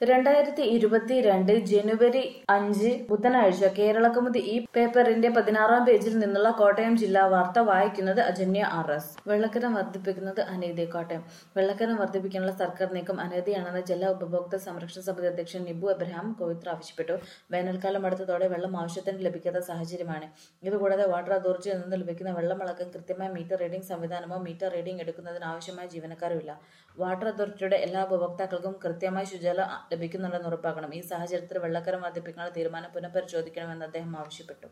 രണ്ടായിരത്തി ഇരുപത്തിരണ്ട് ജനുവരി അഞ്ച് ബുധനാഴ്ച കേരളകൗമുദി ഈ പേപ്പറിന്റെ പതിനാറാം പേജിൽ നിന്നുള്ള കോട്ടയം ജില്ലാ വാർത്ത വായിക്കുന്നത് അജന്യ ആർ എസ് വെള്ളക്കരം വർദ്ധിപ്പിക്കുന്നത് അനീതി കോട്ടയം വെള്ളക്കരം വർദ്ധിപ്പിക്കാനുള്ള സർക്കാർ നീക്കം അനീതിയാണെന്ന് ജില്ലാ ഉപഭോക്തൃ സംരക്ഷണ സമിതി അധ്യക്ഷൻ നിബു എബ്രഹാം കോവിത്ര ആവശ്യപ്പെട്ടു വേനൽക്കാലം അടുത്തതോടെ വെള്ളം ആവശ്യത്തിന് ലഭിക്കാത്ത സാഹചര്യമാണ് ഇതുകൂടാതെ വാട്ടർ അതോറിറ്റിയിൽ നിന്ന് ലഭിക്കുന്ന വെള്ളമളക്കം കൃത്യമായ മീറ്റർ റീഡിംഗ് സംവിധാനമോ മീറ്റർ റീഡിംഗ് എടുക്കുന്നതിന് ആവശ്യമായ ജീവനക്കാരുമില്ല വാട്ടർ അതോറിറ്റിയുടെ എല്ലാ ഉപഭോക്താക്കൾക്കും കൃത്യമായി ശുചിജലം ലഭിക്കുന്നുണ്ടെന്ന് ഉറപ്പാക്കണം ഈ സാഹചര്യത്തിൽ വെള്ളക്കരം വർദ്ധിപ്പിക്കാനുള്ള തീരുമാനം പുനഃപരിശോധിക്കണമെന്ന് അദ്ദേഹം ആവശ്യപ്പെട്ടു